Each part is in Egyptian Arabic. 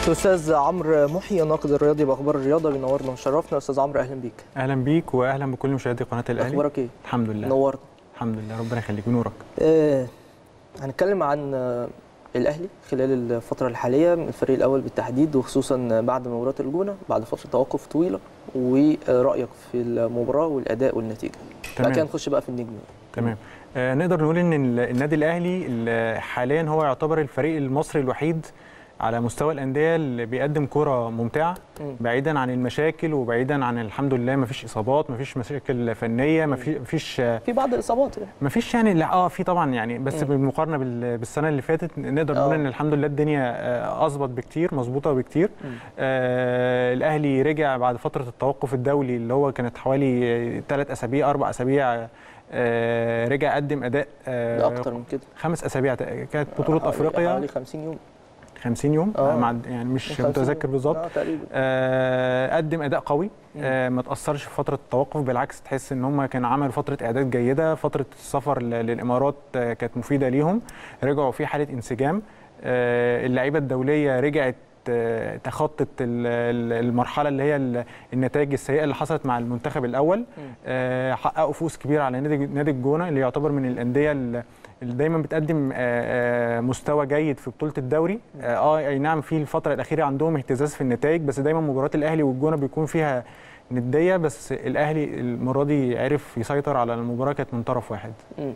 الاستاذ عمرو محي الناقد الرياضي باخبار الرياضه بينورنا وشرفنا استاذ عمرو اهلا بيك اهلا بيك واهلا بكل مشاهدي قناه الاهلي اخبارك ايه الحمد لله نورنا الحمد لله ربنا يخليك ونورك آه هنتكلم عن آه الاهلي خلال الفتره الحاليه الفريق الاول بالتحديد وخصوصا بعد مباراه الجونه بعد فتره توقف طويله ورايك في المباراه والاداء والنتيجه بعد كده نخش بقى في النجم تمام آه نقدر نقول ان النادي الاهلي حاليا هو يعتبر الفريق المصري الوحيد على مستوى الانديه اللي بيقدم كره ممتعه بعيدا عن المشاكل وبعيدا عن الحمد لله ما فيش اصابات ما فيش مشاكل فنيه ما فيش في بعض الاصابات يعني ما فيش يعني لا اه في طبعا يعني بس بالمقارنه بالسنه اللي فاتت نقدر نقول ان الحمد لله الدنيا اظبط بكتير مظبوطه بكتير آه الاهلي رجع بعد فتره التوقف الدولي اللي هو كانت حوالي ثلاث اسابيع اربع اسابيع آه رجع قدم اداء آه اكتر من كده خمس اسابيع كانت بطوله آه افريقيا حوالي 50 يوم 50 يوم آه. مع يعني مش متذكر بالظبط آه تقريبا آه قدم اداء قوي آه ما تاثرش في فتره التوقف بالعكس تحس ان هم كانوا عملوا فتره اعداد جيده فتره السفر للامارات آه كانت مفيده ليهم رجعوا في حاله انسجام آه اللعيبه الدوليه رجعت تخطت المرحله اللي هي النتائج السيئه اللي حصلت مع المنتخب الاول حققوا فوز كبير على نادي نادي الجونه اللي يعتبر من الانديه اللي دايما بتقدم مستوى جيد في بطوله الدوري اه اي نعم في الفتره الاخيره عندهم اهتزاز في النتائج بس دايما مباريات الاهلي والجونه بيكون فيها نديه بس الاهلي المره دي عرف يسيطر على المباراه كانت من طرف واحد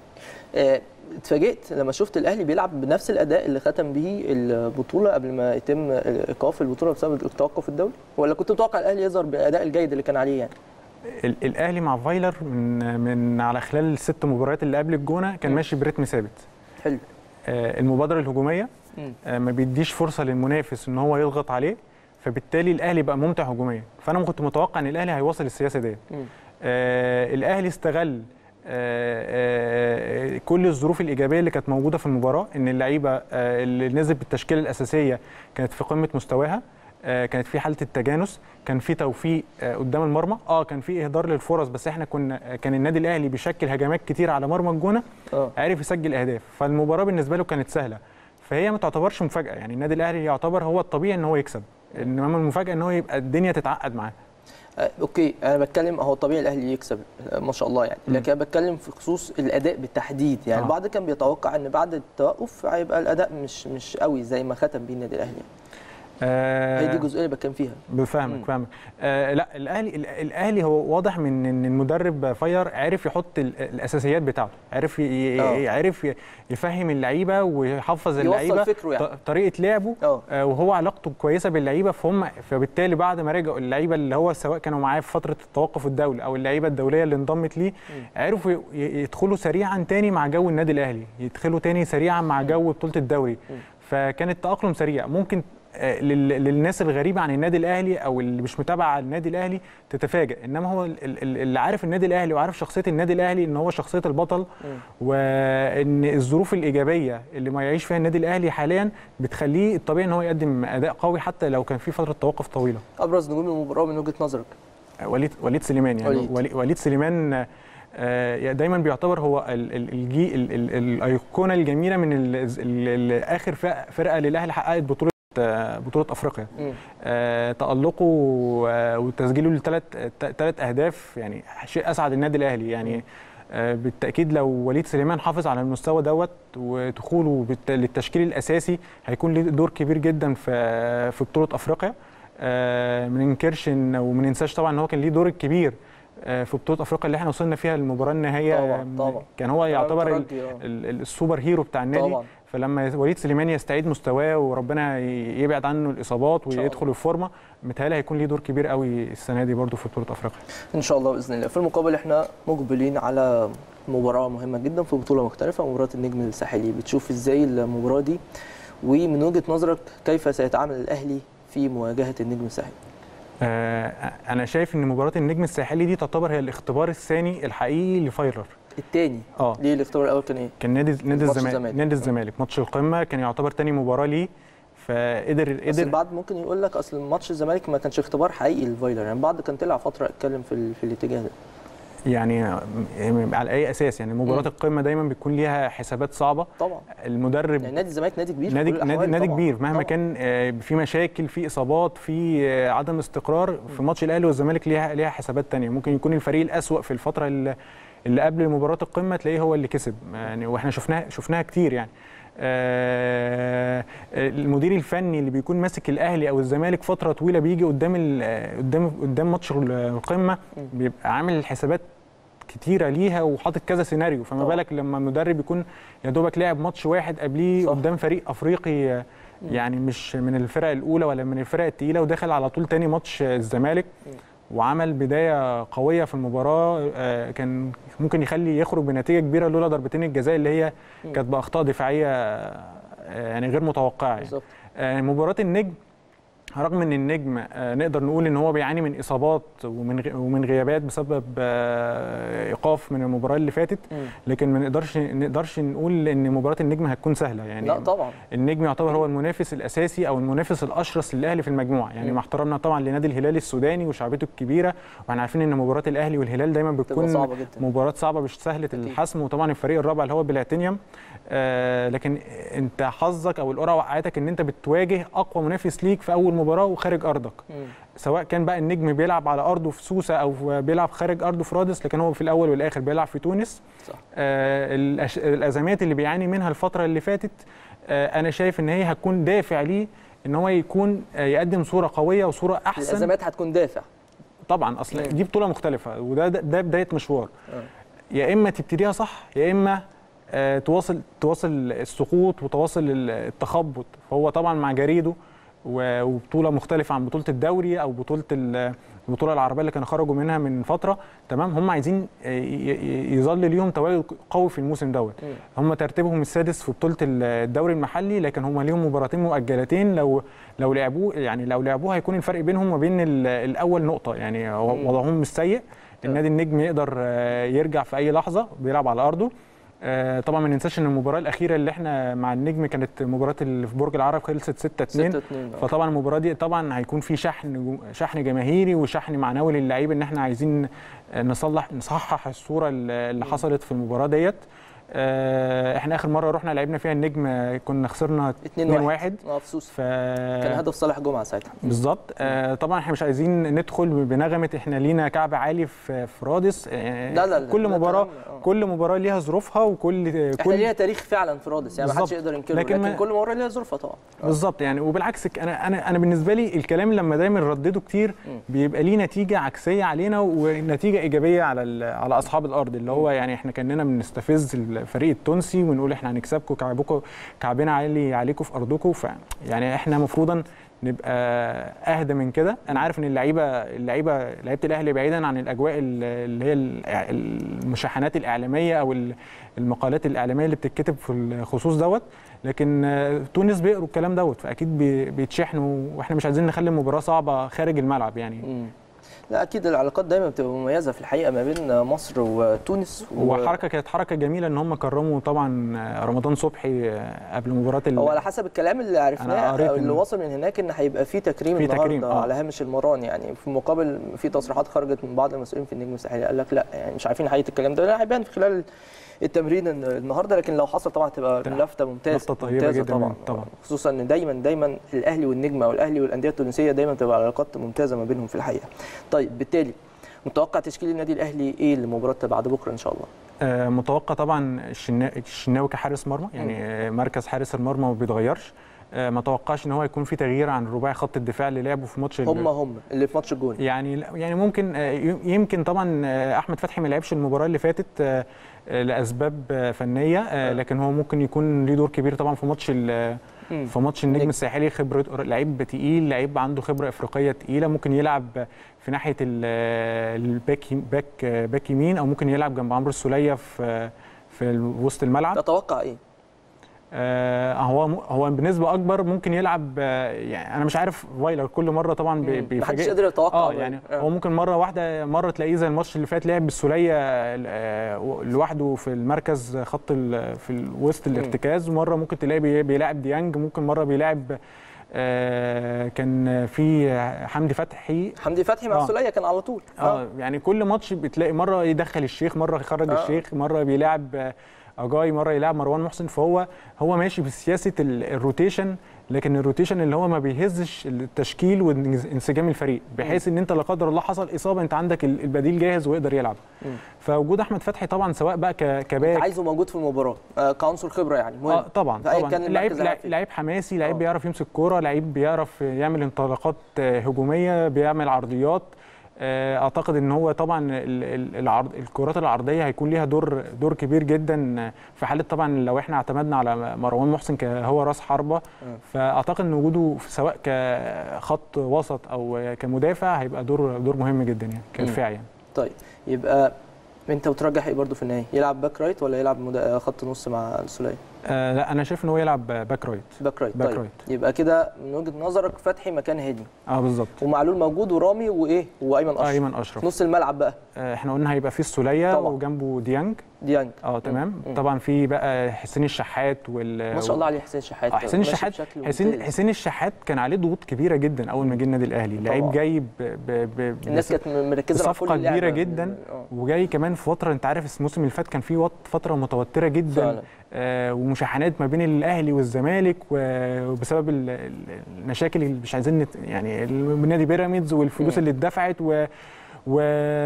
اتفاجئت لما شفت الاهلي بيلعب بنفس الاداء اللي ختم به البطوله قبل ما يتم ايقاف البطوله بسبب التوقف الدولي ولا كنت متوقع الاهلي يظهر بالاداء الجيد اللي كان عليه يعني الاهلي مع فايلر من من على خلال الست مباريات اللي قبل الجونه كان ماشي برتم ثابت حلو آه المبادره الهجوميه آه ما بيديش فرصه للمنافس ان هو يضغط عليه فبالتالي الاهلي بقى ممتع هجوميا فانا كنت متوقع ان الاهلي هيواصل السياسه ديت آه الاهلي استغل آه كل الظروف الايجابيه اللي كانت موجوده في المباراه ان اللعيبه آه اللي نزلت بالتشكيله الاساسيه كانت في قمه مستواها آه كانت في حاله التجانس كان في توفيق قدام المرمى اه كان في اهدار للفرص بس احنا كنا كان النادي الاهلي بيشكل هجمات كتير على مرمى الجونه عرف يسجل اهداف فالمباراه بالنسبه له كانت سهله فهي ما تعتبرش مفاجاه يعني النادي الاهلي يعتبر هو الطبيعي ان هو يكسب انما المفاجاه ان هو يبقى الدنيا تتعقد معاه آه اوكي انا بتكلم هو طبيعي الاهلي يكسب ما شاء الله يعني لكن انا بتكلم في خصوص الاداء بالتحديد يعني آه. البعض كان بيتوقع ان بعد التوقف هيبقى الاداء مش مش قوي زي ما ختم بيه النادي الاهلي يعني. آه هي دي الجزئيه اللي بتكلم فيها بفهمك فاهمك آه لا الاهلي الاهلي هو واضح من ان المدرب فاير عرف يحط الاساسيات بتاعته عرف عرف يفهم اللعيبه ويحفظ اللعيبه يعني. طريقه لعبه آه وهو علاقته كويسه باللعيبه فهم فبالتالي بعد ما رجعوا اللعيبه اللي هو سواء كانوا معاه في فتره التوقف الدولي او اللعيبه الدوليه اللي انضمت ليه عرفوا يدخلوا سريعا تاني مع جو النادي الاهلي يدخلوا تاني سريعا مع جو بطوله الدوري فكان التاقلم سريع ممكن للناس الغريبه عن النادي الاهلي او اللي مش متابعه النادي الاهلي تتفاجئ انما هو اللي عارف النادي الاهلي وعارف شخصيه النادي الاهلي ان هو شخصيه البطل وان الظروف الايجابيه اللي ما يعيش فيها النادي الاهلي حاليا بتخليه الطبيعي ان هو يقدم اداء قوي حتى لو كان في فتره توقف طويله ابرز نجوم المباراه من وجهه نظرك وليد وليد سليمان يعني وليد, وليد سليمان دايما بيعتبر هو الجي الايقونه الجميله من اخر فرقه للاهلي حققت بطوله بطوله افريقيا آه تالقه وتسجيله لثلاث ثلاث اهداف يعني شيء اسعد النادي الاهلي يعني آه بالتاكيد لو وليد سليمان حافظ على المستوى دوت ودخوله للتشكيل الاساسي هيكون له دور كبير جدا في في بطوله افريقيا آه ما ننكرش وما ننساش طبعا ان هو كان ليه دور كبير في بطوله افريقيا اللي احنا وصلنا فيها المباراه النهائيه طبعا طبعا كان هو يعتبر السوبر هيرو بتاع النادي طبعا. فلما وليد سليمان يستعيد مستواه وربنا يبعد عنه الاصابات ويدخل الفورمه متهيألي هيكون ليه دور كبير قوي السنه دي برده في بطوله افريقيا ان شاء الله باذن الله في المقابل احنا مقبلين على مباراه مهمه جدا في بطوله مختلفه مباراه النجم الساحلي بتشوف ازاي المباراه دي ومن وجهه نظرك كيف سيتعامل الاهلي في مواجهه النجم الساحلي انا شايف ان مباراه النجم الساحلي دي تعتبر هي الاختبار الثاني الحقيقي لفايلر الثاني اه ليه الاختبار الاول كان ايه كان نادي نادي الزمالك نادي الزمالك ماتش القمه كان يعتبر ثاني مباراه ليه فقدر قدر بس البعض ممكن يقول لك اصل ماتش الزمالك ما كانش اختبار حقيقي لفايلر يعني البعض كان طلع فتره اتكلم في, في الاتجاه ده يعني م- على اي اساس يعني مباراه مم. القمه دايما بيكون ليها حسابات صعبه طبعا المدرب يعني نادي الزمالك نادي كبير في نادي كل نادي الأحوال نادي طبعاً. كبير مهما طبعاً. كان آه، في مشاكل في اصابات في آه، عدم استقرار في ماتش الاهلي والزمالك ليها ليها حسابات تانية ممكن يكون الفريق الاسوا في الفتره اللي, اللي قبل مباراه القمه تلاقيه هو اللي كسب يعني واحنا شفناها شفناها كتير يعني آه، المدير الفني اللي بيكون ماسك الاهلي او الزمالك فتره طويله بيجي قدام ال- قدام قدام ماتش القمه بيبقى عامل حسابات كتيره ليها وحاطط كذا سيناريو فما طبعاً. بالك لما المدرب يكون يا دوبك لعب ماتش واحد قبليه صح. قدام فريق افريقي آه، يعني مش من الفرق الاولى ولا من الفرق الثقيله ودخل على طول تاني ماتش آه، الزمالك وعمل بدايه قويه في المباراه آه، كان ممكن يخلي يخرج بنتيجه كبيره لولا ضربتين الجزاء اللي هي كانت باخطاء دفاعيه آه، يعني غير متوقعه يعني. بالظبط آه، مباراه النجم رغم ان النجم آه، نقدر نقول ان هو بيعاني من اصابات ومن غ- ومن غيابات بسبب آه، ايقاف من المباراه اللي فاتت مم. لكن ما نقدرش نقدرش نقول ان مباراه النجم هتكون سهله يعني لا طبعا النجم يعتبر هو المنافس الاساسي او المنافس الاشرس للاهلي في المجموعه يعني مم. مع احترامنا طبعا لنادي الهلال السوداني وشعبيته الكبيره واحنا عارفين ان مباراه الاهلي والهلال دايما تبقى بتكون صعبه جدا مباراه صعبه مش سهله أكيد. الحسم وطبعا الفريق الرابع اللي هو بلاتينيوم آه لكن انت حظك او القرعه وقعتك ان انت بتواجه اقوى منافس ليك في اول مباراه وخارج ارضك مم. سواء كان بقى النجم بيلعب على ارضه في سوسه او بيلعب خارج ارضه في رادس لكن هو في الاول والاخر بيلعب في تونس صح آه الأش- الازمات اللي بيعاني منها الفتره اللي فاتت آه انا شايف ان هي هتكون دافع ليه ان هو يكون آه يقدم صوره قويه وصوره احسن الازمات هتكون دافع طبعا اصل مم. دي بطوله مختلفه وده ده, ده بدايه مشوار آه. يا اما تبتديها صح يا اما آه، تواصل تواصل السقوط وتواصل ال- التخبط فهو طبعا مع جريده و- وبطوله مختلفه عن بطوله الدوري او بطوله ال- البطوله العربيه اللي كانوا خرجوا منها من فتره تمام هم عايزين آه، ي- ي- يظل ليهم تواجد قوي في الموسم دوت مم. هم ترتيبهم السادس في بطوله ال- الدوري المحلي لكن هم ليهم مباراتين مؤجلتين لو لو لعبوه يعني لو لعبوه هيكون الفرق بينهم وما بين ال- الاول نقطه يعني هو مم. وضعهم مش سيء النادي النجم يقدر آه، يرجع في اي لحظه بيلعب على ارضه آه، طبعا ما ننساش ان المباراه الاخيره اللي احنا مع النجم كانت مباراه اللي في برج العرب خلصت 6 2 6 2 فطبعا المباراه دي طبعا هيكون في شحن شحن جماهيري وشحن معنوي للعيبه ان احنا عايزين نصلح نصحح الصوره اللي حصلت في المباراه ديت آه، احنا اخر مره رحنا لعبنا فيها النجم آه، كنا خسرنا 2 2 1 1 اه في سوسه ف كان هدف صالح جمعه ساعتها بالظبط آه طبعا احنا مش عايزين ندخل بنغمه احنا لينا كعب عالي في في رادس آه لا لا لا كل ده مباراه كلام- آه. كل مباراه ليها ظروفها وكل احنا كل ليها تاريخ فعلا في رادس يعني ما حدش بالظبط. يقدر ينكره لكن لكن, ما- كل مباراه ليها ظروفها طبعا آه. بالظبط يعني وبالعكس ك- انا انا انا بالنسبه لي الكلام لما دايما نردده كتير مم. بيبقى ليه نتيجه عكسيه علينا ونتيجه ايجابيه على ال- على اصحاب الارض اللي هو يعني احنا كاننا بنستفز الفريق التونسي ونقول احنا هنكسبكم كعبكم كعبنا عالي عليكم في ارضكم ف يعني احنا المفروض نبقى اهدى من كده انا عارف ان اللعيبه اللعيبه لعيبه الاهلي بعيدا عن الاجواء ال- اللي هي ال- المشاحنات الاعلاميه او ال- المقالات الاعلاميه اللي بتتكتب في الخصوص دوت لكن آه، تونس بيقروا الكلام دوت فاكيد بي- بيتشحنوا واحنا مش عايزين نخلي المباراه صعبه خارج الملعب يعني مم. لا اكيد العلاقات دايما بتبقى مميزه في الحقيقه ما بين مصر وتونس و- وحركه كانت حركه جميله ان هم كرموا طبعا آه، رمضان صبحي آه، قبل مباراه ال- هو على حسب الكلام اللي عرفناه قريت أو اللي إن- وصل من هناك ان هيبقى في تكريم في النهارده تكريم، آه. على هامش المران يعني في مقابل في تصريحات خرجت من بعض المسؤولين في النجم الساحلي قال لك لا يعني مش عارفين حقيقه الكلام ده لا هيبان في خلال التمرين الن- النهارده لكن لو حصل طبعا هتبقى ده لفته ممتازه لفتة طيبة ممتازة جداً طبعا طبعاً. خصوصا ان دايما دايما الاهلي والنجم او الاهلي والانديه التونسيه دايما بتبقى علاقات ممتازه ما بينهم في الحقيقه طيب بالتالي متوقع تشكيل النادي الاهلي ايه لمباراه بعد بكره ان شاء الله آه، متوقع طبعا الشنا- الشناوي كحارس مرمى يعني آه، مركز حارس المرمى ما بيتغيرش آه، ما توقعش ان هو يكون في تغيير عن رباعي خط الدفاع اللي لعبه في ماتش ال- هم هم اللي في ماتش الجون يعني يعني ممكن آه، يمكن طبعا آه، احمد فتحي ما لعبش المباراه اللي فاتت آه، آه، لاسباب آه، فنيه آه، آه. لكن هو ممكن يكون ليه دور كبير طبعا في ماتش ال- مم. في ماتش النجم نجم. الساحلي خبره لعيب تقيل لعيب عنده خبره افريقيه تقيله ممكن يلعب في ناحيه ال- الباك باك باك يمين او ممكن يلعب جنب عمرو السوليه في في وسط الملعب تتوقع ايه آه، هو هو بنسبه اكبر ممكن يلعب آه، يعني انا مش عارف فايلر كل مره طبعا بي- مم. محدش بيفاجئ قادر يتوقع اه والله. يعني آه. هو ممكن مره واحده مره تلاقيه زي الماتش اللي فات لعب بالسوليه آه، لوحده في المركز خط ال- في ال- وسط الارتكاز ومره ممكن تلاقيه بي- بيلاعب ديانج ممكن مره بيلاعب آه كان في حمدي فتحي حمدي فتحي مع آه. السوليه كان على طول اه يعني كل ماتش بتلاقي مره يدخل الشيخ مره يخرج آه. الشيخ مره بيلعب آه، اجاي مره يلعب مروان محسن فهو هو ماشي بسياسه ال- الروتيشن لكن الروتيشن اللي هو ما بيهزش التشكيل وانسجام الفريق بحيث ان انت لا قدر الله حصل اصابه انت عندك ال- البديل جاهز ويقدر يلعب مم. فوجود احمد فتحي طبعا سواء بقى ك- انت كباك عايزه موجود في المباراه آه كعنصر خبره يعني مهم اه طبعا فأيا طبعا كان لعيب المركز لعيب, اللي لعيب حماسي لعيب آه. بيعرف يمسك كوره لعيب بيعرف يعمل انطلاقات آه، هجوميه بيعمل عرضيات آه، اعتقد ان هو طبعا ال- ال- العرض الكرات العرضيه هيكون ليها دور دور كبير جدا آه، في حاله طبعا لو احنا اعتمدنا على مروان محسن كهو راس حربه فاعتقد ان وجوده في- سواء كخط وسط او كمدافع هيبقى دور دور مهم جدا يعني كدفاع يعني طيب يبقى انت بترجح ايه برضه في النهايه يلعب باك رايت ولا يلعب مدا... خط نص مع السوليه آه لا انا شايف ان هو يلعب باك رايت باك رايت باك طيب رايت. يبقى كده من وجهه نظرك فتحي مكان هادي اه بالظبط ومعلول موجود ورامي وايه وايمن اشرف ايمن اشرف نص الملعب بقى آه، احنا قلنا هيبقى فيه السوليه طبعا. وجنبه ديانج ديانج اه تمام مم. طبعا في بقى حسين الشحات وال ما شاء الله عليه حسين شحات آه، حسين ماشي الشحات بشكل حسين ممتاز. حسين الشحات كان عليه ضغوط كبيره جدا اول ما جه النادي الاهلي لعيب طبعا. جاي ب ب ب الناس كانت مركزه مع كل بصفقه اللعبة. كبيره جدا آه. وجاي كمان في فتره انت عارف الموسم اللي فات كان في وط- فتره متوتره جدا فعلا آه ومشاحنات ما بين الاهلي والزمالك و- وبسبب ال- ال- المشاكل اللي مش عايزين نت- يعني ال- نادي بيراميدز والفلوس مم. اللي اتدفعت و و...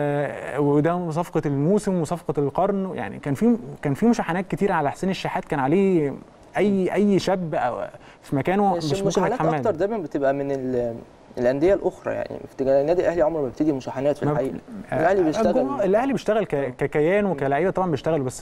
وده صفقه الموسم وصفقه القرن يعني كان في كان في مشاحنات كتير على حسين الشحات كان عليه اي اي شاب أو في مكانه مش ممكن المشاحنات يتحمل اكتر دايما بتبقى من ال- الانديه الاخرى يعني في النادي الاهلي عمره ما بيبتدي مشاحنات في ما- الحقيقه الاهلي بيشتغل الجمهور- الاهلي بيشتغل ك- ككيان وكلعيبه طبعا بيشتغلوا بس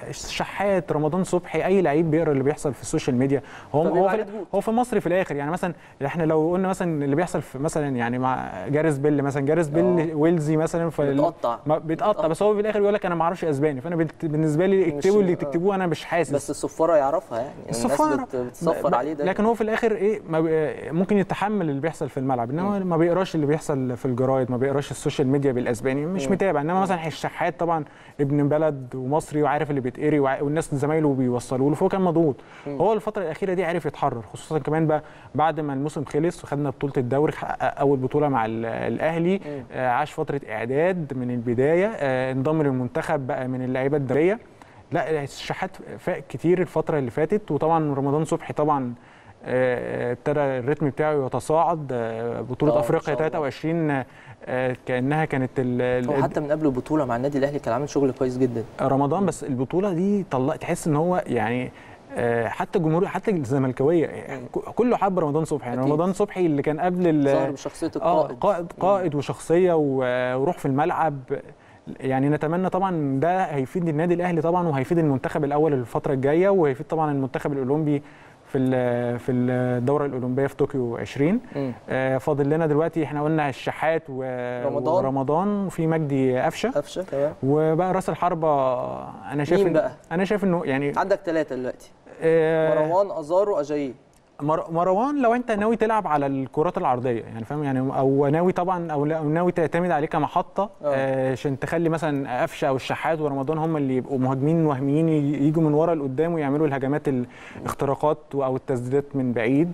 الشحات رمضان صبحي اي لعيب بيقرا اللي بيحصل في السوشيال ميديا هو فبيبقى هو عليه في, ضغوط. هو في مصر في الاخر يعني مثلا احنا لو قلنا مثلا اللي بيحصل في مثلا يعني مع جاريس بيل مثلا جاريس بيل آه. ويلزي مثلا ف بتقطع ما بيتقطع بس هو في الاخر بيقول لك انا ما اعرفش اسباني فانا بت- بالنسبه لي مش- اكتبوا اللي آه. تكتبوه انا مش حاسس بس الصفاره يعرفها يعني الصفارة الناس بت- بتصفر ب- عليه ده لكن هو في الاخر ايه ما بي- ممكن يتحمل اللي بيحصل في الملعب انما ما بيقراش اللي بيحصل في الجرايد ما بيقراش السوشيال ميديا بالاسباني مش مم. متابع انما مثلا الشحات طبعا ابن بلد ومصري وعارف اللي بيتقري وع- والناس زمايله بيوصلوا له فهو كان مضغوط مم. هو الفتره الاخيره دي عرف يتحرر خصوصا كمان بقى بعد ما الموسم خلص وخدنا بطوله الدوري حقق اول بطوله مع ال- الاهلي مم. آه، عاش فتره اعداد من البدايه آه، انضم للمنتخب بقى من اللعيبه الدوليه لا الشحات فاق كتير الفتره اللي فاتت وطبعا رمضان صبحي طبعا آه، ابتدى الريتم بتاعه يتصاعد آه، بطوله آه، ما افريقيا شاء الله. 23 آه، كانها كانت ال- هو ال- حتى من قبل البطوله مع النادي الاهلي كان عامل شغل كويس جدا رمضان بس البطوله دي طلع تحس ان هو يعني آه، حتى الجمهور حتى الزملكاويه يعني مم. ك- كله حب رمضان صبحي يعني أكيد. رمضان صبحي اللي كان قبل ال- ظهر بشخصيه اه القائد قائد قائد وشخصيه و- وروح في الملعب يعني نتمنى طبعا ده هيفيد النادي الاهلي طبعا وهيفيد المنتخب الاول الفتره الجايه وهيفيد طبعا المنتخب الاولمبي في ال- في الدوره الاولمبيه في طوكيو 20 مم. آه، فاضل لنا دلوقتي احنا قلنا الشحات و- رمضان. ورمضان وفي مجدي قفشه قفشه تمام وبقى راس الحربه انا شايف مين إن- بقى؟ انا شايف انه يعني عندك ثلاثه دلوقتي آه، مروان ازارو اجاييه مر- مروان لو انت ناوي تلعب على الكرات العرضيه يعني فاهم يعني او ناوي طبعا او لا- أو ناوي تعتمد عليه كمحطه آه. آه، عشان تخلي مثلا قفشه او الشحات ورمضان هم اللي يبقوا مهاجمين وهميين ي- يجوا من ورا لقدام ويعملوا الهجمات الاختراقات او التسديدات من بعيد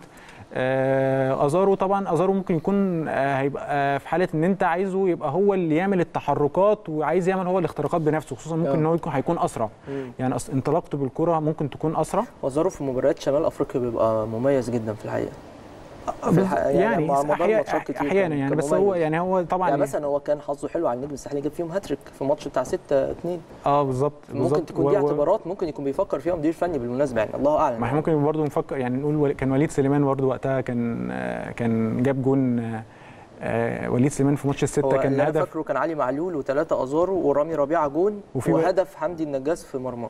آه، ازارو طبعا ازارو ممكن يكون آه، هيبقى آه، في حاله ان انت عايزه يبقى هو اللي يعمل التحركات وعايز يعمل هو الاختراقات بنفسه خصوصا ممكن آه. ان هو يكون هيكون اسرع يعني أص- انطلاقته بالكره ممكن تكون اسرع وازارو في مباريات شمال افريقيا بيبقى مميز جدا في الحقيقه في الحقيقة يعني مع مدار أحيانا- ماتشات كتير احيانا كان- يعني كان بس هو مميز. يعني هو طبعا يعني مثلا هو كان حظه حلو على النجم الساحلي جاب فيهم هاتريك في ماتش بتاع 6 2 اه بالظبط ممكن بالظبط. تكون دي و- و- اعتبارات ممكن يكون بيفكر فيها مدير فني بالمناسبه يعني الله اعلم ما احنا ممكن برضه نفكر يعني نقول ول- كان وليد سليمان برضه وقتها كان آه، كان جاب جون آه، آه، وليد سليمان في ماتش هو الستة كان اللي انا هدف فاكره كان علي معلول وثلاثه ازارو ورامي ربيعه جون وفي وهدف حمدي النجاز في مرمى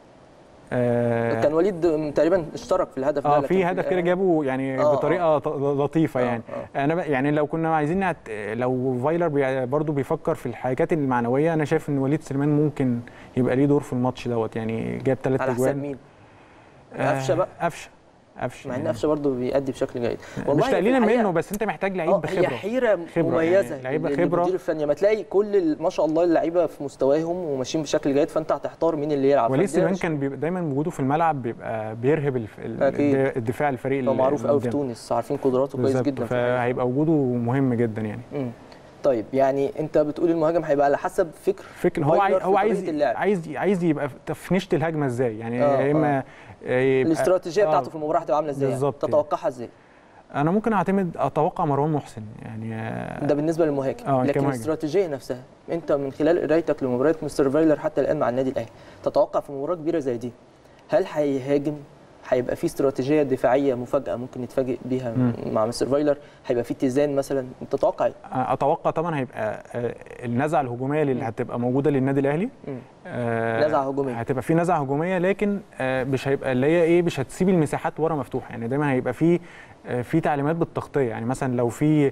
آه، كان وليد تقريبا اشترك في الهدف ده اه لكن في هدف كده جابه يعني آه، بطريقه ط- لطيفه آه، يعني آه. انا بقى- يعني لو كنا عايزين نعت... لو فايلر بي... برضه بيفكر في الحاجات المعنويه انا شايف ان وليد سليمان ممكن يبقى ليه دور في الماتش دوت يعني جاب ثلاث على حساب اجوان مين؟ قفشه بقى قفشه مع ان قفشه برضه بيأدي بشكل جيد والله مش تقليلا في الحقيقة- منه بس انت محتاج لعيب آه، بخبره هي حيره خبرة مميزه يعني لعيبة لل- خبرة. للمدير الفني ما تلاقي كل ال- ما شاء الله اللعيبه في مستواهم وماشيين بشكل جيد فانت هتحتار مين اللي يلعب وليد فدي سليمان مش- كان بيبقى دايما وجوده في الملعب بيبقى بيرهب الف... ال- أكيد. الد- الدفاع الفريق هو اللي- معروف اللي قوي في قدام. تونس عارفين قدراته كويس بالظبط جدا في الحقيقة. فهيبقى وجوده مهم جدا يعني مم. طيب يعني انت بتقول المهاجم هيبقى على حسب فكر فكر هو فايلر عايز في هو عايز طريقة اللعب. عايز عايز يبقى في فنشة الهجمه ازاي يعني آه، يا اما يبقى الاستراتيجيه آه، بتاعته في المباراه هتبقى عامله ازاي يعني؟ بالظبط يعني. تتوقعها ازاي انا ممكن اعتمد اتوقع مروان محسن يعني آه، ده بالنسبه للمهاجم آه، لكن كمهاجم. الاستراتيجيه نفسها انت من خلال قرايتك لمباريات مستر فايلر حتى الان مع النادي الاهلي تتوقع في مباراه كبيره زي دي هل هيهاجم هيبقى في استراتيجيه دفاعيه مفاجاه ممكن نتفاجئ بيها مم. مع مستر فايلر هيبقى في اتزان مثلا انت تتوقع ايه اتوقع طبعا هيبقى آه، النزعه الهجوميه اللي هتبقى موجوده للنادي الاهلي مم. آه، نزعة هجومية. هتبقى في نزعه هجوميه لكن آه، مش هيبقى اللي هي ايه مش هتسيب المساحات ورا مفتوحه يعني دايما هيبقى في آه، في تعليمات بالتغطيه يعني مثلا لو في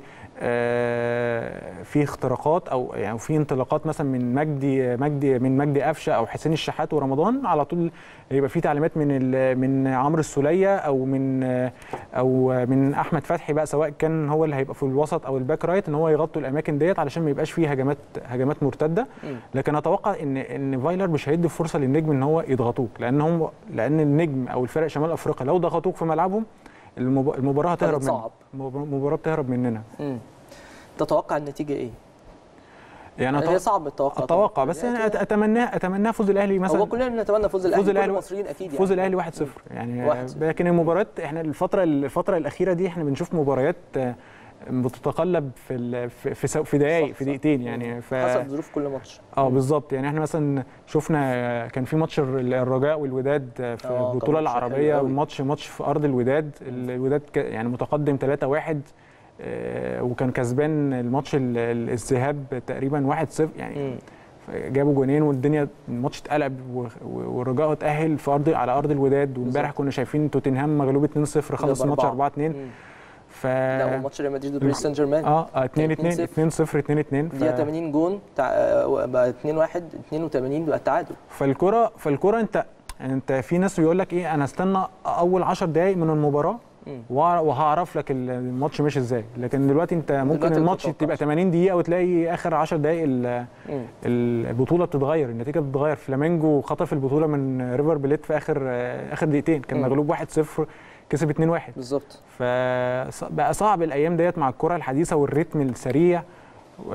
آه، في اختراقات او يعني في انطلاقات مثلا من مجدي مجدي من مجدي قفشه او حسين الشحات ورمضان على طول يبقى في تعليمات من ال- من عمرو السوليه او من آه، او من احمد فتحي بقى سواء كان هو اللي هيبقى في الوسط او الباك رايت ان هو يغطوا الاماكن ديت علشان ما يبقاش فيه هجمات هجمات مرتده مم. لكن اتوقع ان ان فايلر مش هيدي فرصه للنجم ان هو يضغطوك لان هم لان النجم او الفرق شمال افريقيا لو ضغطوك في ملعبهم المب- المباراه هتهرب منك هتتصعب. المباراه بتهرب مننا مم. تتوقع النتيجه ايه يعني هي أتوقع- صعب التوقع اتوقع طبعاً. بس يعني انا أت- اتمناه اتمناه فوز الاهلي مثلا هو كلنا بنتمنى فوز الاهلي فوز كل الأهلي- المصريين اكيد يعني فوز الاهلي 1-0 يعني 1-0. لكن المباريات احنا الفتره الفتره الاخيره دي احنا بنشوف مباريات آه، بتتقلب في ال- في في, سو- في دقائق صح، في صح. دقيقتين يعني ف حسب ظروف كل ماتش اه بالظبط يعني احنا مثلا شفنا كان في ماتش الرجاء والوداد في آه، كان البطوله ماتش حلو العربيه قوي. وماتش ماتش في ارض الوداد الوداد ك- يعني متقدم 3-1 آه، وكان كسبان الماتش ال- ال- الذهاب تقريبا 1-0 يعني مم. جابوا جونين والدنيا الماتش اتقلب و- و- والرجاء اتاهل في ارض على ارض الوداد وامبارح بالظبط. كنا شايفين توتنهام مغلوب 2-0 خلص الماتش بأربعة. 4-2 مم. ف لا وماتش ريال مدريد وباريس سان جيرمان اه 2 2 2-0. 2 0 2 2 دقيقة 80 جون تع... آه، بقى 2 1 82 بقى التعادل فالكرة فالكرة انت انت في ناس بيقول لك ايه انا استنى اول 10 دقائق من المباراة مم. وأع- وهعرف لك الماتش ماشي ازاي لكن دلوقتي انت ممكن دلوقتي ما الماتش تتوقعش. تبقى 80 دقيقة وتلاقي اخر 10 دقائق ال- مم. البطولة بتتغير النتيجة بتتغير فلامينجو خطف البطولة من ريفر بليت في اخر اخر دقيقتين كان مم. مغلوب 1-0 كسب 2-1 بالظبط فبقى صعب الايام ديت مع الكرة الحديثة والريتم السريع و-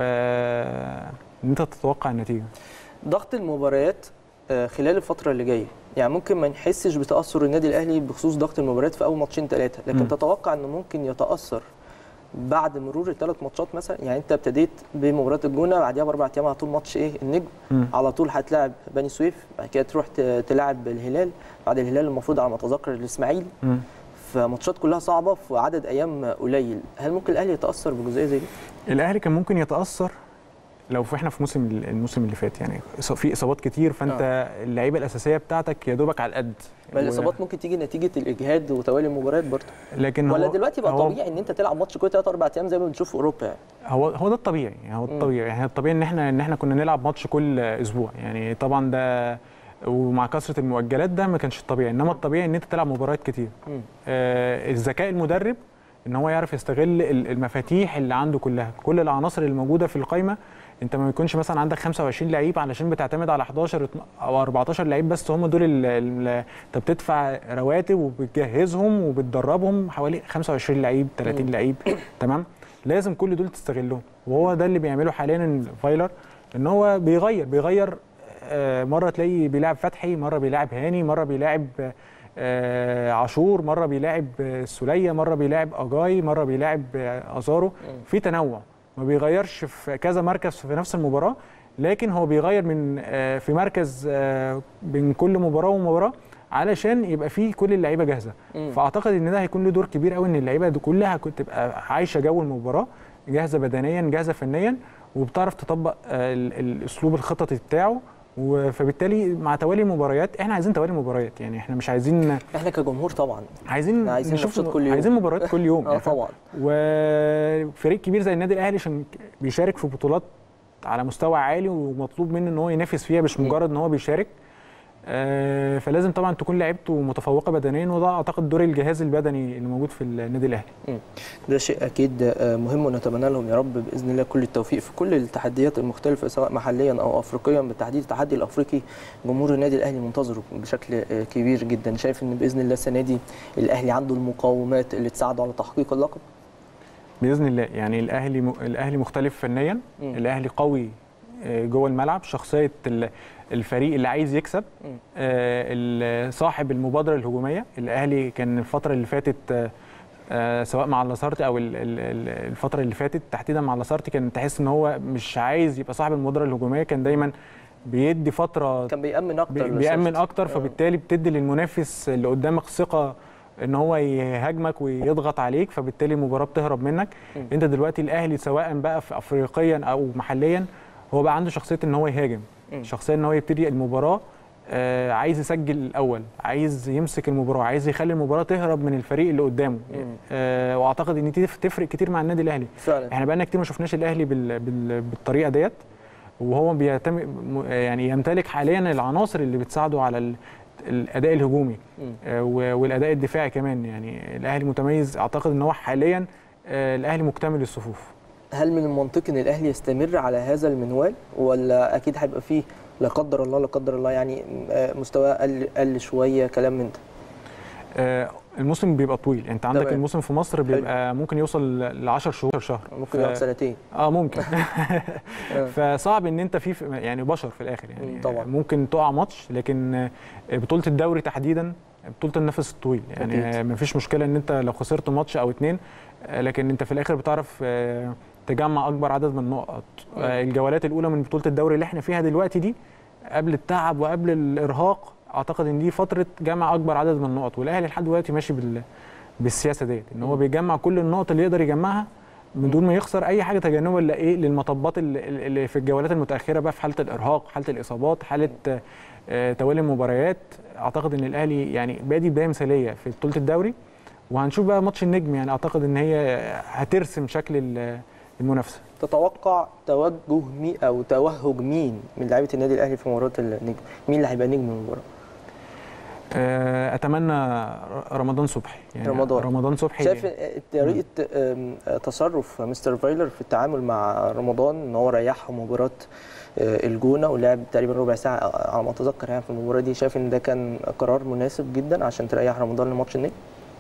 ان انت تتوقع النتيجة ضغط المباريات آه، خلال الفترة اللي جاية يعني ممكن ما نحسش بتأثر النادي الأهلي بخصوص ضغط المباريات في أول ماتشين ثلاثة لكن مم. تتوقع إنه ممكن يتأثر بعد مرور الثلاث ماتشات مثلا يعني أنت ابتديت بمباراة الجونة بعديها بأربع أيام على طول ماتش إيه النجم مم. على طول هتلاعب بني سويف بعد كده تروح ت- تلاعب الهلال بعد الهلال المفروض على ما أتذكر الإسماعيلي مم. فماتشات كلها صعبة في عدد أيام قليل هل ممكن الأهلي يتأثر بجزئية زي دي؟ الاهلي كان ممكن يتاثر لو في احنا في موسم الموسم اللي فات يعني إص- في اصابات كتير فانت اللعيبه الاساسيه بتاعتك يا دوبك على القد ما الإصابات ممكن تيجي نتيجة الإجهاد وتوالي المباريات برضه لكن ولا هو دلوقتي بقى هو طبيعي ان انت تلعب ماتش كل 3 4 ايام زي ما بنشوف في اوروبا يعني هو هو ده الطبيعي يعني هو الطبيعي يعني الطبيعي ان احنا ان احنا كنا نلعب ماتش كل اسبوع يعني طبعا ده ومع كثره المؤجلات ده ما كانش الطبيعي انما الطبيعي ان انت تلعب مباريات كتير مم. آه الذكاء المدرب ان هو يعرف يستغل ال- المفاتيح اللي عنده كلها كل العناصر اللي موجوده في القائمه انت ما يكونش مثلا عندك 25 لعيب علشان بتعتمد على 11 او 14 لعيب بس هم دول ال- ال- انت بتدفع رواتب وبتجهزهم وبتدربهم حوالي 25 لعيب 30 مم. لعيب تمام لازم كل دول تستغلهم وهو ده اللي بيعمله حاليا فايلر ان هو بيغير بيغير آه، مره تلاقيه بيلعب فتحي مره بيلعب هاني مره بيلعب آه، عاشور مره بيلعب آه، السوليه مره بيلعب اجاي مره بيلعب آه، ازارو في تنوع ما بيغيرش في كذا مركز في نفس المباراه لكن هو بيغير من آه، في مركز آه، بين كل مباراه ومباراه علشان يبقى فيه كل اللعيبه جاهزه مم. فاعتقد ان ده هيكون له دور كبير قوي ان اللعيبه دي كلها كنت تبقى عايشه جو المباراه جاهزه بدنيا جاهزه فنيا وبتعرف تطبق آه، ال- الاسلوب الخططي بتاعه و- فبالتالي مع توالي المباريات احنا عايزين توالي مباريات يعني احنا مش عايزين احنا كجمهور طبعا عايزين عايزين نشوف ماتشات كل يوم. عايزين مباريات كل يوم اه يعني فاهم؟ طبعا وفريق كبير زي النادي الاهلي عشان بيشارك في بطولات على مستوى عالي ومطلوب منه ان هو ينافس فيها مش مم. مجرد ان هو بيشارك آه، فلازم طبعا تكون لعيبته متفوقه بدنيا وده اعتقد دور الجهاز البدني اللي موجود في النادي الاهلي ده شيء اكيد آه، مهم ونتمنى لهم يا رب باذن الله كل التوفيق في كل التحديات المختلفه سواء محليا او افريقيا بالتحديد التحدي الافريقي جمهور النادي الاهلي منتظره بشكل آه، كبير جدا شايف ان باذن الله السنه دي الاهلي عنده المقومات اللي تساعده على تحقيق اللقب باذن الله يعني الاهلي م... الاهلي مختلف فنيا مم. الاهلي قوي آه، جوه الملعب شخصيه ال- الفريق اللي عايز يكسب مم. آه، ال- صاحب المبادره الهجوميه الاهلي كان الفتره اللي فاتت آه، آه، سواء مع لاسارتي او ال- ال- ال- الفتره اللي فاتت تحديدا مع لاسارتي كان تحس ان هو مش عايز يبقى صاحب المبادره الهجوميه كان دايما بيدي فتره كان بيامن اكتر بي- بيأمن للصفر. اكتر آه. فبالتالي بتدي للمنافس اللي قدامك ثقه ان هو يهاجمك ويضغط عليك فبالتالي المباراه بتهرب منك م. انت دلوقتي الاهلي سواء بقى في افريقيا او محليا هو بقى عنده شخصيه ان هو يهاجم م. شخصيه ان هو يبتدي المباراه آه عايز يسجل الاول عايز يمسك المباراه عايز يخلي المباراه تهرب من الفريق اللي قدامه مم. آه واعتقد ان دي تفرق كتير مع النادي الاهلي فعلا احنا بقالنا كتير ما شفناش الاهلي بال... بال... بالطريقه ديت وهو بيتم م- يعني يمتلك حاليا العناصر اللي بتساعده على ال... الاداء الهجومي مم. آه، و- والاداء الدفاعي كمان يعني الاهلي متميز اعتقد ان هو حاليا آه، الاهلي مكتمل الصفوف هل من المنطقي ان الاهلي يستمر على هذا المنوال ولا اكيد هيبقى فيه لا قدر الله لا قدر الله يعني آه، مستواه قل قل شويه كلام من ده آه، الموسم بيبقى طويل انت عندك تمام. الموسم في مصر بيبقى ممكن يوصل ل 10 شهور شهر ممكن ف- يقعد سنتين اه ممكن آه. فصعب ان انت في يعني بشر في الاخر يعني مم، طبعا. ممكن تقع ماتش لكن آه، بطوله الدوري تحديدا بطوله النفس الطويل يعني أكيد. آه، مفيش مشكله ان انت لو خسرت ماتش او اتنين آه، لكن انت في الاخر بتعرف آه، تجمع اكبر عدد من النقط آه، الجولات الاولى من بطوله الدوري اللي احنا فيها دلوقتي دي قبل التعب وقبل الارهاق اعتقد ان دي فتره جمع اكبر عدد من النقط والاهلي لحد دلوقتي ماشي بال بالسياسه ديت ان هو مم. بيجمع كل النقط اللي يقدر يجمعها من دون ما يخسر اي حاجه تجنبا لايه للمطبات اللي اللي في الجولات المتاخره بقى في حاله الارهاق حاله الاصابات حاله آه، توالي المباريات اعتقد ان الاهلي يعني بادي بدايه مثاليه في بطوله الدوري وهنشوف بقى ماتش النجم يعني اعتقد ان هي هترسم شكل ال- المنافسه تتوقع توجه مي او توهج مين من لعيبه النادي الاهلي في مباراه النجم مين اللي هيبقى نجم المباراه آه، اتمنى ر- رمضان صبحي يعني رمضان. رمضان صبحي شايف طريقه آم، تصرف مستر فايلر في التعامل مع رمضان ان هو ريحه مباراه آه، الجونه ولعب تقريبا ربع ساعه آه، على ما اتذكر يعني في المباراه دي شايف ان ده كان قرار مناسب جدا عشان تريح رمضان لماتش النجم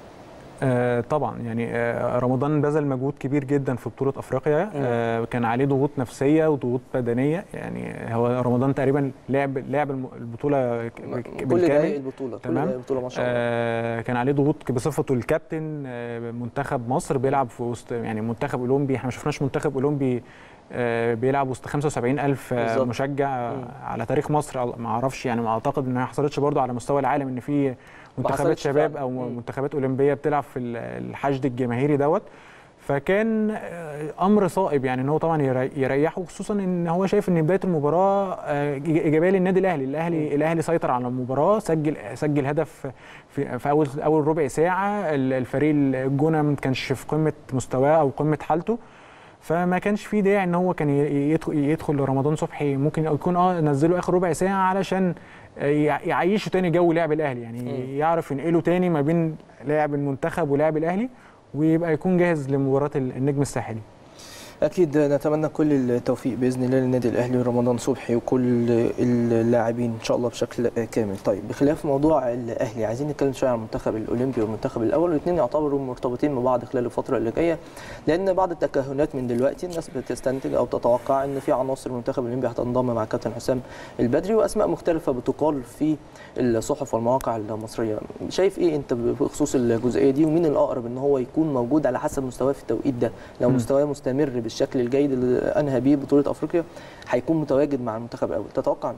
آه طبعا يعني آه رمضان بذل مجهود كبير جدا في بطوله افريقيا آه كان عليه ضغوط نفسيه وضغوط بدنيه يعني هو رمضان تقريبا لعب لعب الم- البطوله ك- كل دقائق بالكامل البطوله كل تمام. دقائق البطوله ما شاء الله آه كان عليه ضغوط بصفته الكابتن آه منتخب مصر بيلعب في وسط يعني منتخب اولمبي احنا ما شفناش منتخب اولمبي آه بيلعب وسط 75 الف آه بالظبط. مشجع مم. على تاريخ مصر ما اعرفش يعني ما اعتقد ان ما حصلتش برضو على مستوى العالم ان في منتخبات حصلتش شباب فعلا. او مم. منتخبات اولمبيه بتلعب في ال- الحشد الجماهيري دوت فكان آه، امر صائب يعني ان هو طبعا يري- يريحه خصوصا ان هو شايف ان بدايه المباراه آه، إيج- ايجابيه للنادي الاهلي الاهلي الاهلي سيطر على المباراه سجل سجل هدف في, في اول اول ربع ساعه ال- الفريق الجونه ما كانش في قمه مستواه او قمه حالته فما كانش في داعي ان هو كان ي- يدخل يدخل رمضان صبحي ممكن يكون اه نزله اخر ربع ساعه علشان آه، يع- يعيشه تاني جو لعب الاهلي يعني مم. يعرف ينقله تاني ما بين لاعب المنتخب ولاعب الاهلي ويبقى يكون جاهز لمباراه النجم الساحلي اكيد نتمنى كل التوفيق باذن الله للنادي الاهلي ورمضان صبحي وكل اللاعبين ان شاء الله بشكل كامل طيب بخلاف موضوع الاهلي عايزين نتكلم شويه عن المنتخب الاولمبي والمنتخب الاول والاثنين يعتبروا مرتبطين ببعض خلال الفتره اللي جايه لان بعض التكهنات من دلوقتي الناس بتستنتج او تتوقع ان في عناصر المنتخب الاولمبي هتنضم مع كابتن حسام البدري واسماء مختلفه بتقال في الصحف والمواقع المصريه شايف ايه انت بخصوص الجزئيه دي ومين الاقرب ان هو يكون موجود على حسب مستواه في التوقيت ده لو مم. مستواه مستمر بالشكل الجيد اللي انهى بيه بطوله افريقيا هيكون متواجد مع المنتخب الاول تتوقع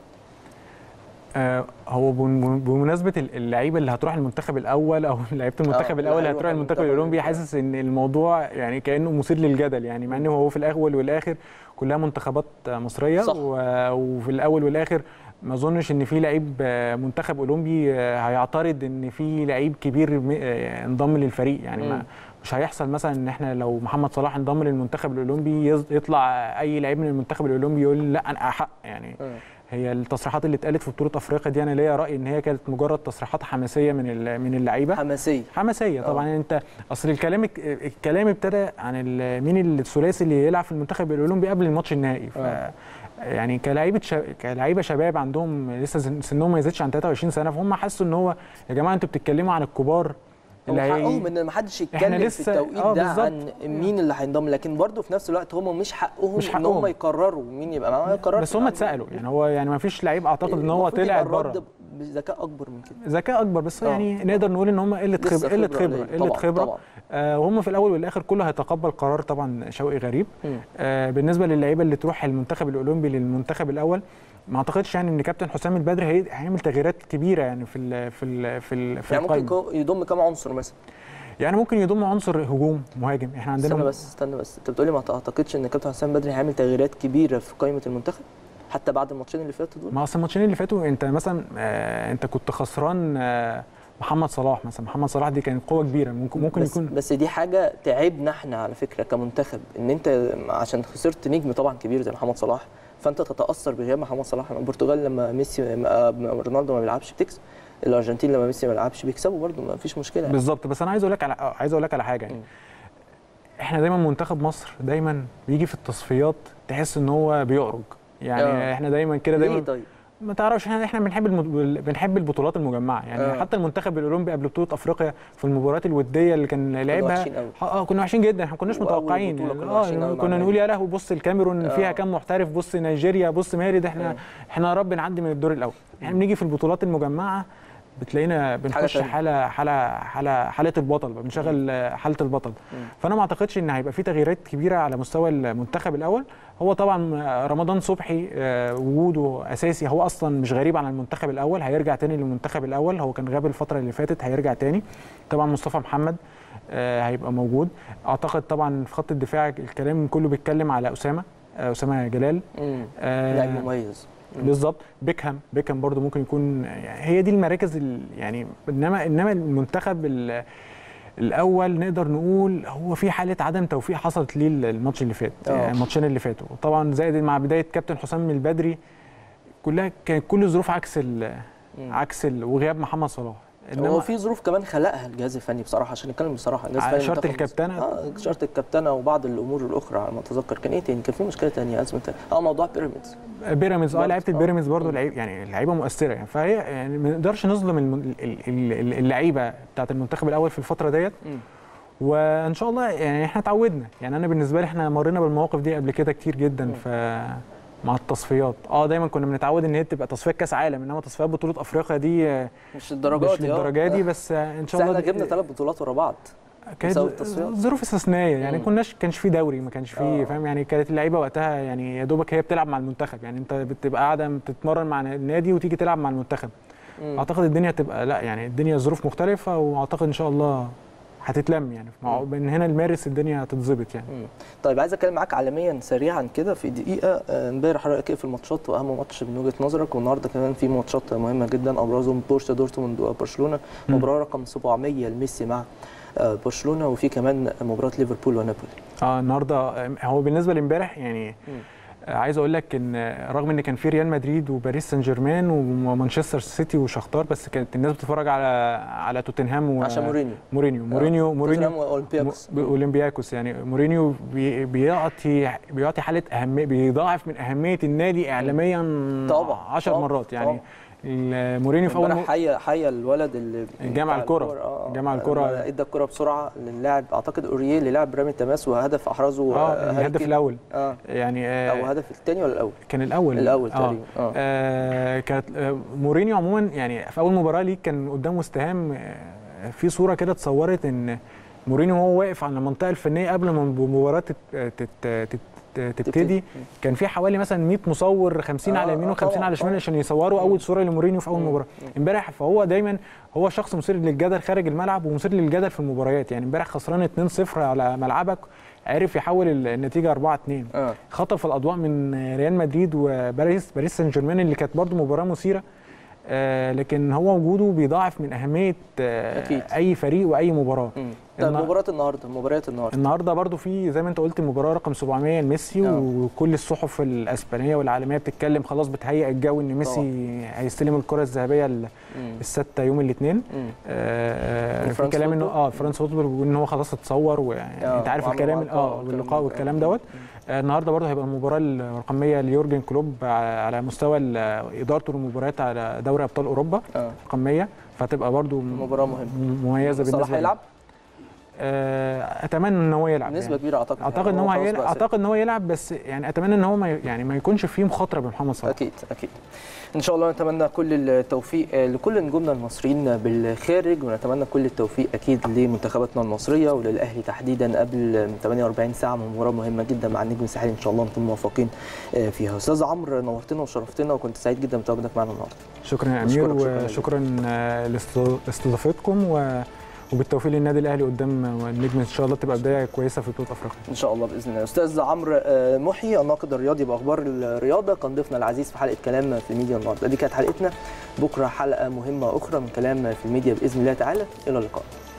آه هو بم- بمناسبه ال- اللعيبه اللي هتروح المنتخب الاول او لعيبه المنتخب آه، الاول اللي اللي هتروح هيروح المنتخب المنتخب الاولمبي الأولمبي. حاسس ان الموضوع يعني كانه مثير للجدل يعني مع انه هو في الاول والاخر كلها منتخبات مصريه صح. و- وفي الاول والاخر ما اظنش ان في لعيب آه، منتخب اولمبي آه، هيعترض ان في لعيب كبير م- آه، انضم للفريق يعني ما مم. مش هيحصل مثلا ان احنا لو محمد صلاح انضم للمنتخب الاولمبي يز- يطلع اي لعيب من المنتخب الاولمبي يقول لا انا احق يعني مم. هي التصريحات اللي اتقالت في بطوله افريقيا دي انا ليا راي ان هي كانت مجرد تصريحات حماسيه من ال- من اللعيبه حماسيه حماسيه آه. طبعا انت اصل الكلام الكلام ابتدى عن ال- مين الثلاثي اللي يلعب في المنتخب الاولمبي قبل الماتش النهائي ف آه. يعني كلاعيبه شا... كلاعيبه شباب عندهم لسه سن- سنهم ما يزيدش عن 23 سنه فهم حسوا ان هو يا جماعه انتوا بتتكلموا عن الكبار هو حقهم ان ما حدش إحنا يتكلم لسه- في التوقيت آه، ده بالظبط. عن مين اللي هينضم لكن برضه في نفس الوقت هم مش حقهم مش ان حقهم. هم يقرروا مين يبقى معاهم يقرروا بس هم اتسالوا يعني هو يعني ما فيش لعيب اعتقد ان هو المفروض طلع يبقى الرد بره بذكاء اكبر من كده ذكاء اكبر بس آه. يعني نقدر نقول ان هم قله لسه خبره قله خبره قليلة. قله طبعاً، خبره طبعاً. آه وهم في الاول والاخر كله هيتقبل قرار طبعا شوقي غريب مم. آه بالنسبه للعيبه اللي تروح المنتخب الاولمبي للمنتخب الاول ما اعتقدش يعني ان كابتن حسام البدري هي- هيعمل تغييرات كبيره يعني في ال في ال في ال في يعني ممكن القائمه يكون- يضم كام عنصر مثلا يعني ممكن يضم عنصر هجوم مهاجم احنا عندنا استنى بس استنى بس انت بتقولي ما تعتقدش ان كابتن حسام بدري هيعمل تغييرات كبيره في قائمه المنتخب حتى بعد الماتشين اللي فاتوا دول ما اصل الماتشين اللي فاتوا انت مثلا آه انت كنت خسران آه محمد صلاح مثلا محمد صلاح دي كانت قوه كبيره ممكن ممكن بس يكون بس دي حاجه تعبنا احنا على فكره كمنتخب ان انت عشان خسرت نجم طبعا كبير زي محمد صلاح فانت تتاثر بغياب محمد صلاح البرتغال لما ميسي ما- رونالدو ما بيلعبش بتكسب الارجنتين لما ميسي ما بيلعبش بيكسبوا برده ما فيش مشكله يعني. بالظبط بس انا عايز اقول لك على عايز اقول لك على حاجه يعني مم. احنا دايما منتخب مصر دايما بيجي في التصفيات تحس ان هو بيعرج يعني آه. احنا دايما كده ليه دايما طيب ما تعرفش احنا احنا بنحب الم... بنحب البطولات المجمعه يعني آه. آه. حتى المنتخب الاولمبي قبل بطوله افريقيا في المباريات الوديه اللي كان لعبها وحشين قوي. اه كنا وحشين جدا احنا ما كناش وأول متوقعين بطولة يعني كنا وحشين اه قوي مع كنا نقول يا لهوي بص الكاميرون آه. فيها كام محترف بص نيجيريا بص مالي ده احنا مم. احنا يا رب نعدي من الدور الاول احنا بنيجي في البطولات المجمعه بتلاقينا بنخش تانية. حاله حاله حاله حاله البطل بقى بنشغل آه، حاله البطل مم. فانا ما اعتقدش ان هيبقى في تغييرات كبيره على مستوى المنتخب الاول هو طبعا آه، رمضان صبحي آه، وجوده اساسي هو اصلا مش غريب عن المنتخب الاول هيرجع تاني للمنتخب الاول هو كان غاب الفتره اللي فاتت هيرجع تاني طبعا مصطفى محمد آه، هيبقى موجود اعتقد طبعا في خط الدفاع الكلام كله بيتكلم على اسامه آه، اسامه جلال مم. آه، لاعب مميز مم. بالظبط بيكهام بيكهام برضو ممكن يكون يعني هي دي المراكز ال- يعني انما انما المنتخب ال- الاول نقدر نقول هو في حاله عدم توفيق حصلت ليه الماتش اللي فات آه. يعني الماتشين اللي فاتوا طبعا زائد مع بدايه كابتن حسام البدري كلها كانت كل الظروف عكس ال مم. عكس ال وغياب محمد صلاح هو في ظروف كمان خلقها الجهاز الفني بصراحه عشان نتكلم بصراحه الجهاز على الفني شرط منتخب مصر. الكابتنة؟ اه شرط الكابتنه وبعض الامور الاخرى على ما اتذكر كان ايه تاني كان في مشكله تانية ازمه اه موضوع بيراميدز بيراميدز اه برضه. لعيبه آه. البيراميدز برضه مم. لعيب يعني لعيبه مؤثره يعني فهي يعني ما نقدرش نظلم الم- ال- ال- ال- اللعيبه بتاعت المنتخب الاول في الفتره ديت مم. وان شاء الله يعني احنا اتعودنا يعني انا بالنسبه لي احنا مرينا بالمواقف دي قبل كده كتير جدا مم. ف مع التصفيات اه دايما كنا بنتعود ان هي تبقى تصفيات كاس عالم انما تصفيات بطوله افريقيا دي آه، مش الدرجات مش للدرجه دي بس آه، ان بس شاء الله احنا دي- جبنا ثلاث بطولات ورا بعض كانت بسبب التصفيات. ظروف استثنائيه يعني مم. كناش كانش في دوري ما كانش آه. في فاهم يعني كانت اللعيبه وقتها يعني يا دوبك هي بتلعب مع المنتخب يعني انت بتبقى قاعده بتتمرن مع النادي وتيجي تلعب مع المنتخب مم. اعتقد الدنيا هتبقى لا يعني الدنيا ظروف مختلفه واعتقد ان شاء الله هتتلم يعني مع- مم. من هنا لمارس الدنيا هتتظبط يعني مم. طيب عايز اتكلم معاك عالميا سريعا كده في دقيقه آه، امبارح رايك ايه في الماتشات واهم ماتش من وجهه نظرك والنهارده كمان في ماتشات مهمه جدا ابرزهم بورشا دورتموند وبرشلونه مم. مباراه رقم 700 لميسي مع آه، برشلونه وفي كمان مباراه ليفربول ونابولي اه النهارده آه، هو بالنسبه لامبارح يعني مم. آه، عايز اقول لك ان آه، رغم ان كان في ريال مدريد وباريس سان جيرمان ومانشستر سيتي وشختار بس كانت الناس بتتفرج على على توتنهام و- عشان مورينيو مورينيو مورينيو مورينيو توتنهام واولمبياكوس م- اولمبياكوس يعني مورينيو بي- بيعطي بيعطي حاله اهميه بيضاعف من اهميه النادي اعلاميا طبعا، 10 طبعا، مرات يعني طبعا. ال- مورينيو في اول امبارح م- حيا حيا الولد اللي جمع بتاع الكرة. آه، جمع الكرة. لما ادى الكره بسرعه للاعب اعتقد اوريه اللي لعب رامي التماس وهدف احرزه اه هاري الهدف كين. الاول اه يعني او آه هدف الثاني ولا الاول؟ كان الاول الاول آه. تقريبا اه آه كانت آه مورينيو عموما يعني في اول مباراه ليه كان قدامه استهام آه في صوره كده اتصورت ان مورينيو وهو واقف على المنطقه الفنيه قبل ما المباراه تت تت تت تبتدي كان في حوالي مثلا 100 مصور 50 آه، على يمينه آه، و50 طبعاً، على شماله طبعاً. عشان يصوروا اول صوره لمورينيو في اول مم. مباراه مم. امبارح فهو دايما هو شخص مثير للجدل خارج الملعب ومثير للجدل في المباريات يعني امبارح خسران 2-0 على ملعبك عرف يحول النتيجه 4-2 اه خطف الاضواء من ريال مدريد وباريس باريس سان جيرمان اللي كانت برضو مباراه مثيره آه لكن هو وجوده بيضاعف من اهميه آه أكيد. اي فريق واي مباراه مم. طيب النا- مباراه النهارده مباريات النهارده النهارده برضو في زي ما انت قلت المباراه رقم 700 لميسي آه. وكل الصحف الاسبانيه والعالميه بتتكلم خلاص بتهيئ الجو ان ميسي هيستلم الكره الذهبيه ال- مم. السادسه يوم الاثنين مم. آه في فرانس كلام انه فوتبول؟ اه فرانس فوتبول وان هو خلاص اتصور ويعني آه، انت عارف وعملوا الكلام معاه اه لقاء والكلام واللقاء ده. والكلام آه. دوت آه النهارده برضه هيبقى المباراه الرقميه ليورجن كلوب على مستوى ال- ادارته للمباريات على دوري ابطال اوروبا اه رقميه فتبقى برضه مباراه مهمه مميزه صلاح بالنسبه هيلعب آه اتمنى ان هو يلعب بنسبه يعني. كبيره اعتقد اعتقد ان هو خلاص هيلعب بقى سير. اعتقد ان هو يلعب بس يعني اتمنى ان هو ما ي- يعني ما يكونش فيه مخاطره بمحمد صلاح اكيد اكيد ان شاء الله نتمنى كل التوفيق آه، لكل نجومنا المصريين بالخارج ونتمنى كل التوفيق اكيد لمنتخباتنا المصريه وللاهلي تحديدا قبل 48 ساعه من مباراه مهمه جدا مع النجم الساحلي ان شاء الله نكون موفقين آه، فيها استاذ عمرو نورتنا وشرفتنا وكنت سعيد جدا بتواجدك معنا النهارده شكرا يا امير بشكرك شكراً وشكرا آه، لاست- لاستضافتكم و وبالتوفيق للنادي الاهلي قدام النجم ان شاء الله تبقى بدايه كويسه في بطوله افريقيا ان شاء الله باذن الله استاذ عمرو آه، محي الناقد الرياضي باخبار الرياضه كان ضيفنا العزيز في حلقه كلام في الميديا النهارده دي كانت حلقتنا بكره حلقه مهمه اخرى من كلام في الميديا باذن الله تعالى الى اللقاء